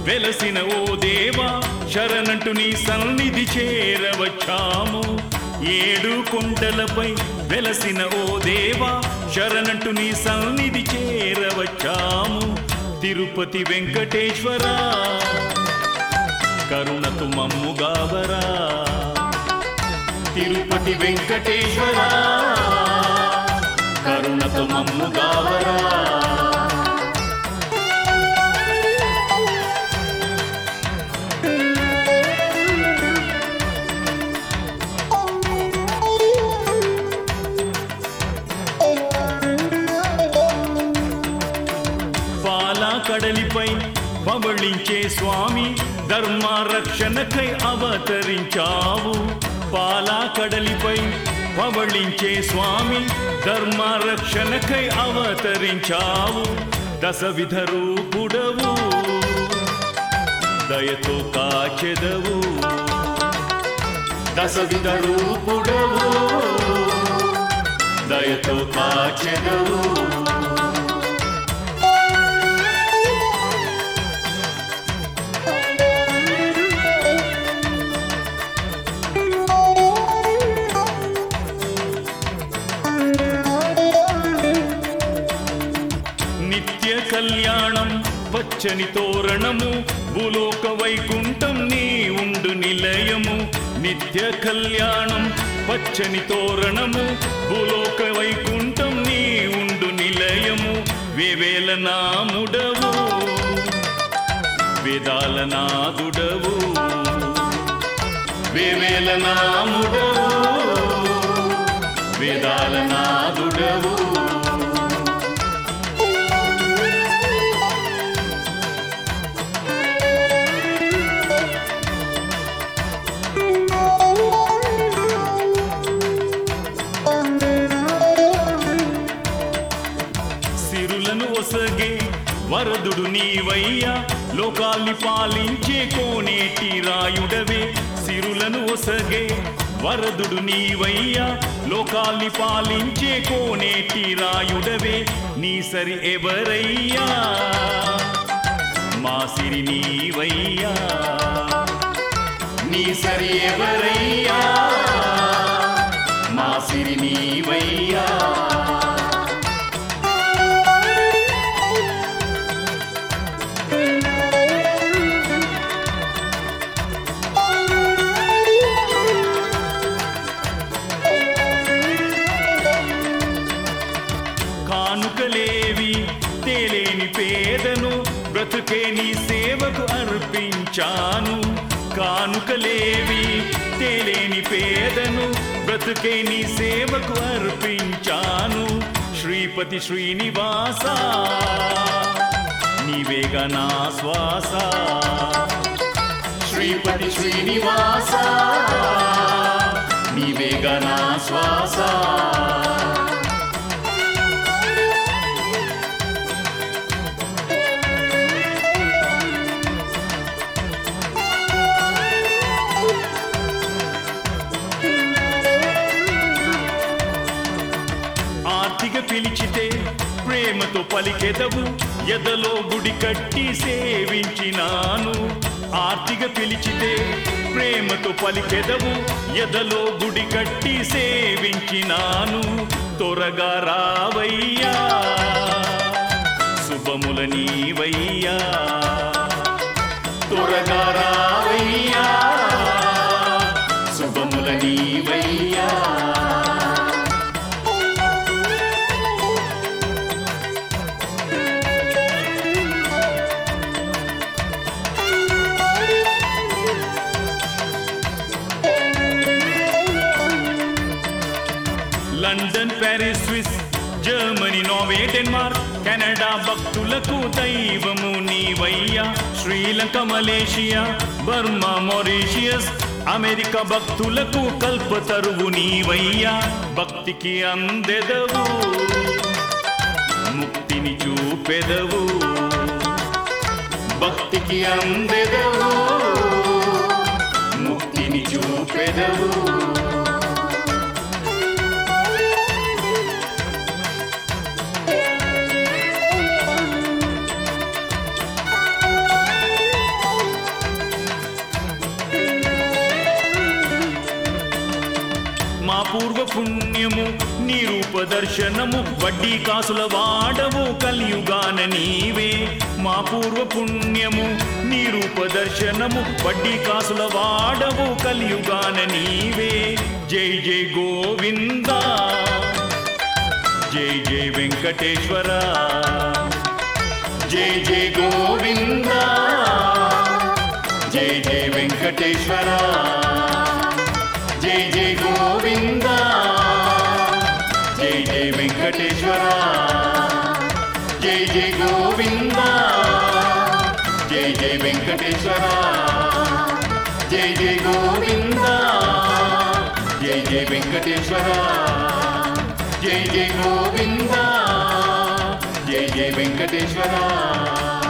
వెలసిన ఓ దేవా శరణంటూ నీ సన్నిధి చేరవచ్చాము ఏడు కొండలపై వెలసిన ఓ దేవా శరణంటూ నీ సన్నిధి చేరవచ్చాము తిరుపతి వెంకటేశ్వర కరుణకు మమ్ముగావరా తిరుపతి వెంకటేశ్వర కరుణకు మమ్ముగావరా పాలా కడలిపై పవళించే స్వామి ధర్మ రక్షణకై అవతరించావు పాలా కడలిపై పవళించే స్వామి ధర్మ రక్షణకై అవతరించావు దశవిధ రూపుడవు దయతో కాచెదవు దశవిధ రూపుడవు దయతో కాచెదవు నిత్య కళ్యాణం పచ్చని తోరణము భూలోక వైకుంఠం నీ ఉండు నిలయము నిత్య కళ్యాణం పచ్చని తోరణము భూలోక వైకుంఠం నీ ఉండు నిలయము వేవేల నాముడవు వేదాల నాదుడవు వేవేల నాముడవు వేదాల నాదుడవు సిరులను ఒసగే వరదుడు నీవయ్యా లోకాల్ని పాలించే కోనేటి రాయుడవే సిరులను ఒసగే వరదుడు నీవయ్యా లోకాల్ని పాలించే కోనేటి రాయుడవే నీ సరి ఎవరయ్యా మా సిరి నీవయ్యా నీ సరి ఎవరయ్యా మా సిరి నీవయ్యా కానుకలేవి తేలేని పేదను బ్రతుకే నీ సేవకు అర్పించాను కానుకలేవి తేలేని పేదను బ్రతుకే నీ సేవకు అర్పించాను శ్రీపతి శ్రీనివాస నీవేగా నా శ్వాస శ్రీపతి శ్రీనివాస నీవేగా నా శ్వాస ఆర్తిగా పిలిచితే ప్రేమతో పలికెదవు ఎదలో గుడి కట్టి సేవించినాను ఆర్తిగా పిలిచితే ప్రేమతో పలికెదవు ఎదలో గుడి కట్టి సేవించినాను త్వరగా రావయ్యా శుభముల నీవయ్యా త్వరగా రావయ్యా శుభముల నీవయ్యా London Paris Swiss Germany Norway Denmark Canada భక్తులకు దైవము నీవయ్యా Sri Lanka Malaysia Burma Mauritius America భక్తులకు కల్పతరువు నీవయ్యా భక్తికి అందెదవు ముక్తిని చూపెదవు భక్తికి అందెదవు ముక్తిని చూపెదవు పూర్వ పుణ్యము నీ రూప దర్శనము వడ్డీ కాసుల వాడవు కలియుగాన నీవే మా పూర్వ పుణ్యము నీ రూప దర్శనము వడ్డీ కాసుల వాడవు కలియుగాన నీవే జై జై గోవిందా జై జై వెంకటేశ్వర జై జై గోవిందా జై జై వెంకటేశ్వర జై జై గోవిందా జై జై వెంకటేశ్వర జై జై గోవిందా జై జై వెంకటేశ్వర జై జై గోవిందా జై జై వెంకటేశ్వర జై జై గోవిందా జై జై వెంకటేశ్వర